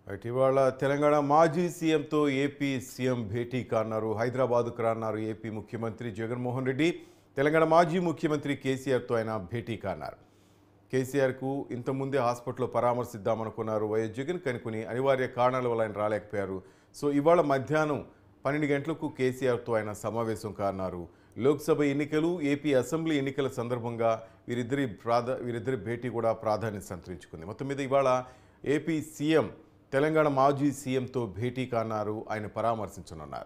right ఇవాళ తెలంగాణ మాజీ సీఎంతో AP CM భేటీ కాన్నారు హైదరాబాద్కు రాన్నారు ఏపీ ముఖ్యమంత్రి జగన్మోహన్ రెడ్డి తెలంగాణ మాజీ ముఖ్యమంత్రి కేసీఆర్తో ఆయన భేటీ కాన్నారు కేసీఆర్కు ఇంతకుముందే హాస్పిటల్లో పరామర్శిద్దామనుకున్నారు వైఎస్ జగన్ కనుకొని అనివార్య కారణాల వల్ల ఆయన రాలేకపోయారు సో ఇవాళ మధ్యాహ్నం పన్నెండు గంటలకు కేసీఆర్తో ఆయన సమావేశం కాన్నారు లోక్సభ ఎన్నికలు ఏపీ అసెంబ్లీ ఎన్నికల సందర్భంగా వీరిద్దరి ప్రాధ వీరిద్దరి భేటీ కూడా ప్రాధాన్యత సంతరించుకుంది మొత్తం మీద ఇవాళ ఏపీ సీఎం తెలంగాణ మాజీ సీఎంతో భేటీ కాన్నారు ఆయన పరామర్శించనున్నారు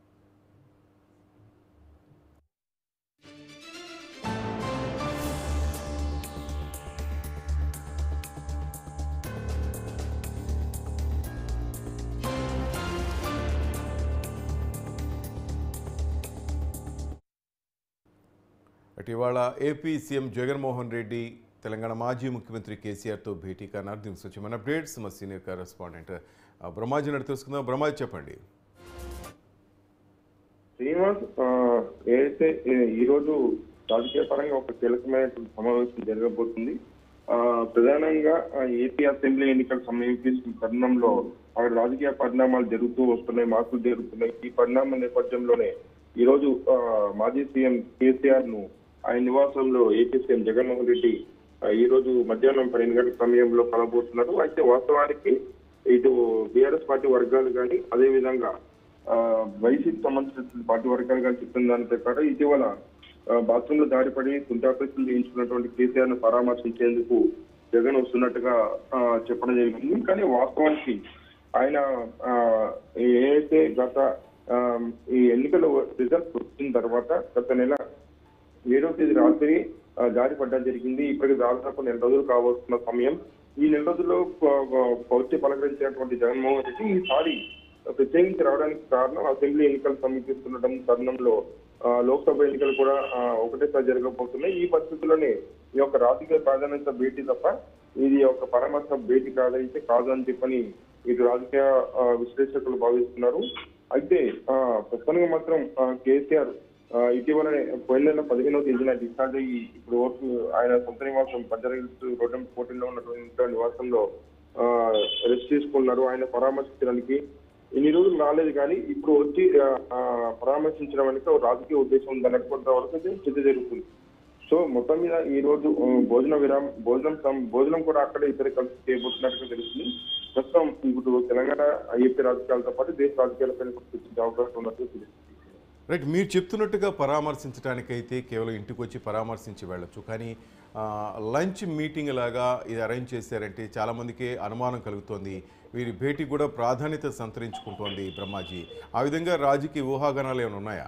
అటు ఇవాళ ఏపీ సీఎం జగన్మోహన్ రెడ్డి తెలంగాణ మాజీ ముఖ్యమంత్రి కేసీఆర్తో భేటీ కాన్నారు దీనికి వచ్చి మన అప్డేట్స్ మా సీనియర్ కరెస్పాండెంట్ ఆ, బ్రహ్మాజీ నడి తెలుసుకుందాం బ్రహ్మాజీ చెప్పండి శ్రీనివాస్ ఆ, ఏదైతే ఏ- ఈ రోజు రాజకీయ పరంగా ఒక కీలకమైనటువంటి సమావేశం జరగబోతుంది ఆ, ప్రధానంగా ఆ, ఏపీ అసెంబ్లీ ఎన్నికలు సమీపిస్తున్న తరుణంలో అక్కడ రాజకీయ పరిణామాలు జరుగుతూ వస్తున్నాయి మార్పులు జరుగుతున్నాయి ఈ పరిణామ నేపథ్యంలోనే ఈ రోజు ఆ, మాజీ సీఎం కేసీఆర్ ను ఆయన నివాసంలో ఏపీ సీఎం జగన్మోహన్ రెడ్డి ఆ, ఈ రోజు మధ్యాహ్నం పన్నెండు గంటల సమయంలో కలబోతున్నారు అయితే వాస్తవానికి ఇటు బీఆర్ఎస్ పార్టీ వర్గాలు కానీ అదే విధంగా ఆ, వైసీపీ సంబంధించిన పార్టీ వర్గాలు కానీ చెప్పిన దాని ప్రకారం ఇటీవల బాత్రూమ్ లో దారిపడి తుంటాపేస్తులు చేయించుకున్నటువంటి కేసీఆర్ ను పరామర్శించేందుకు జగన్ వస్తున్నట్టుగా ఆ, చెప్పడం జరిగింది కానీ వాస్తవానికి ఆయన ఆ, ఏదైతే గత ఆ, ఈ ఎన్నికల రిజల్ట్స్ వచ్చిన తర్వాత గత నెల ఏడో తేదీ రాత్రి ఆ, జారీ పడ్డం జరిగింది ఇప్పటికి దాదాపు నెల రోజులు కావస్తున్న సమయం ఈ నెల రోజుల్లో ప- ప- పౌర్తి పలకరించినటువంటి జగన్మోహన్ రెడ్డి ఈసారి ప్రత్యేకించి రావడానికి కారణం అసెంబ్లీ ఎన్నికలు సమీపిస్తుండటం తరుణంలో ఆ, లోక్సభ ఎన్నికలు కూడా ఆ, ఒకటేసారి జరగబోతున్నాయి ఈ పరిస్థితుల్లోనే ఈ యొక్క రాజకీయ ప్రాధాన్యత భేటీ తప్ప ఇది ఒక పరామర్శ భేటీ కాదైతే కాదు అని చెప్పని ఇటు రాజకీయ ఆ, విశ్లేషకులు భావిస్తున్నారు అయితే ఆ, ప్రస్తుతానికి మాత్రం ఆ, కేసీఆర్ ఆ, ఇటీవల పోయిన నెల పదిహేనవ తేదీన డిశ్చార్జ్ అయ్యి ఇప్పుడు ఓట్లు ఆయన సొంత నివాసం బంజారాహిల్స్ రోడ్డు పోటీలో ఉన్నటువంటి నివాసంలో ఆ, రెస్ట్ తీసుకున్నారు ఆయన పరామర్శించడానికి ఇన్ని రోజులు రాలేదు కానీ ఇప్పుడు వచ్చి ఆ, ఆ, పరామర్శించడం వెనుక ఒక రాజకీయ ఉద్దేశం ఉందన్నట్టు కొంతవరకు అయితే చర్చ జరుగుతుంది సో మొత్తం మీద ఈ రోజు ఆ, భోజన విరామం భోజనం సం- భోజనం కూడా అక్కడే ఇద్దరు కలిసి చేయబోతున్నట్టుగా తెలుస్తుంది ప్రస్తుతం ఇప్పుడు తెలంగాణ ఏపీ రాజకీయాలతో పాటు దేశ రాజకీయాలపై కూడా చర్చించే అవకాశం ఉన్నట్టు తెలుస్తుంది రైట్ మీరు చెప్తున్నట్టుగా పరామర్శించడానికైతే కేవలం ఇంటికి వచ్చి పరామర్శించి వెళ్ళొచ్చు కానీ ఆ, లంచ్ మీటింగ్ లాగా ఇది అరేంజ్ చేశారంటే చాలామందికి అనుమానం కలుగుతోంది వీరి భేటీ కూడా ప్రాధాన్యత సంతరించుకుంటోంది బ్రహ్మాజీ ఆ విధంగా రాజకీయ ఊహాగానాలు ఏమైనా ఉన్నాయా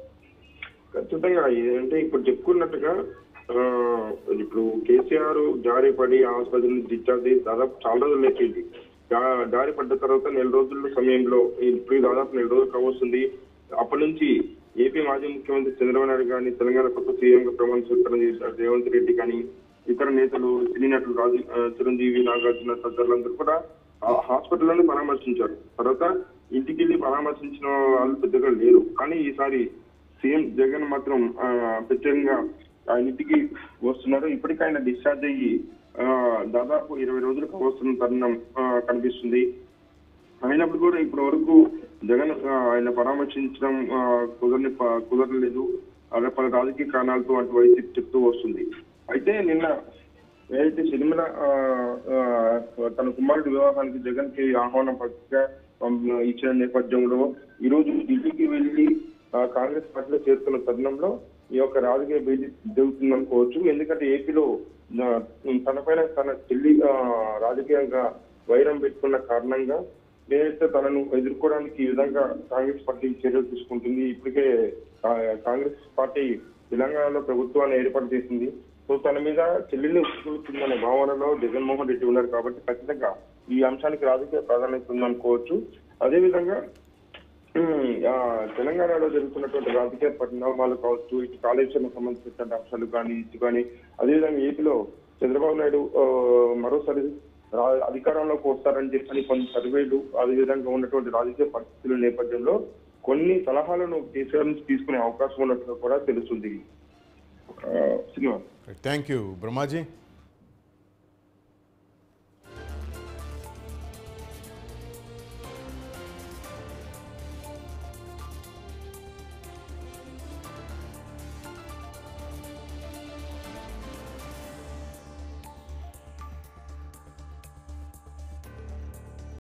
ఖచ్చితంగా ఏంటంటే ఇప్పుడు చెప్పుకున్నట్టుగా ఆ, ఇప్పుడు కేసీఆర్ జారీ పడి ఆసుపత్రి నుంచి డిశ్చార్జ్ అయ్యి దాదాపు చాలా రోజులు అయిపోయింది జా- జారీ పడ్డ తర్వాత నెల రోజుల సమయంలో ఇప్పుడు దాదాపు నెల రోజులు కావస్తుంది అప్పటి నుంచి ఏపీ మాజీ ముఖ్యమంత్రి చంద్రబాబు నాయుడు కానీ తెలంగాణ కొత్త సీఎం గా ప్రమాణ స్వీకారం చేసిన రేవంత్ రెడ్డి కానీ ఇతర నేతలు సినీ నటులు రాజు ఆ, చిరంజీవి నాగార్జున తదితరులందరూ కూడా ఆ హాస్పిటల్లోనే పరామర్శించారు తర్వాత ఇంటికి వెళ్ళి పరామర్శించిన వాళ్ళు పెద్దగా లేరు కానీ ఈసారి సీఎం జగన్ మాత్రం ఆ, ప్రత్యేకంగా ఆయన ఇంటికి వస్తున్నారు ఇప్పటికీ ఆయన డిశ్చార్జ్ అయ్యి ఆ, దాదాపు ఇరవై రోజులకు వస్తున్న తరుణం ఆ, కనిపిస్తుంది అయినప్పుడు కూడా ఇప్పటి వరకు జగన్ ఆ, ఆయన పరామర్శించడం ఆ, కుదరని ప- కుదరలేదు అలా పలు రాజకీయ కారణాలతో అటు వైసీపీ చెప్తూ వస్తుంది అయితే నిన్న ఏదైతే షర్మిల ఆ, ఆ, తన కుమారుడి వివాహానికి జగన్ కి ఆహ్వానం పత్రిక పంప- ఇచ్చిన నేపథ్యంలో ఈ రోజు ఢిల్లీకి వెళ్లి ఆ, కాంగ్రెస్ పార్టీలో చేరుతున్న తరుణంలో ఈ యొక్క రాజకీయ భేటీ జరుగుతుందనుకోవచ్చు ఎందుకంటే ఏపీలో ఆ, తనపైన తన చెల్లి ఆ, రాజకీయంగా వైరం పెట్టుకున్న కారణంగా నేనైతే తనను ఎదుర్కోవడానికి ఈ విధంగా కాంగ్రెస్ పార్టీ చర్యలు తీసుకుంటుంది ఇప్పటికే ఆ, కాంగ్రెస్ పార్టీ తెలంగాణలో ప్రభుత్వాన్ని ఏర్పాటు చేసింది సో తన మీద చెల్లెల్ని ఉచ్చుకుంటుందనే భావనలో జగన్మోహన్ రెడ్డి ఉన్నారు కాబట్టి ఖచ్చితంగా ఈ అంశానికి రాజకీయ ప్రాధాన్యత ఉందనుకోవచ్చు అదేవిధంగా ఉమ్, ఆ, తెలంగాణలో జరుగుతున్నటువంటి రాజకీయ పరిణామాలు కావచ్చు ఇటు కాళేశ్వరం సంబంధించినటువంటి అంశాలు కానీ ఇటు కానీ అదేవిధంగా ఏపీలో చంద్రబాబు నాయుడు ఆ, మరోసారి రా- అధికారంలోకి వస్తారని చెప్పని కొన్ని సర్వేలు అదేవిధంగా ఉన్నటువంటి రాజకీయ పరిస్థితుల నేపథ్యంలో కొన్ని సలహాలను కేసీఆర్ నుంచి తీసుకునే అవకాశం ఉన్నట్టుగా కూడా తెలుస్తుంది ఆ, శ్రీనివాస్ థ్యాంక్ యూ బ్రహ్మాజీ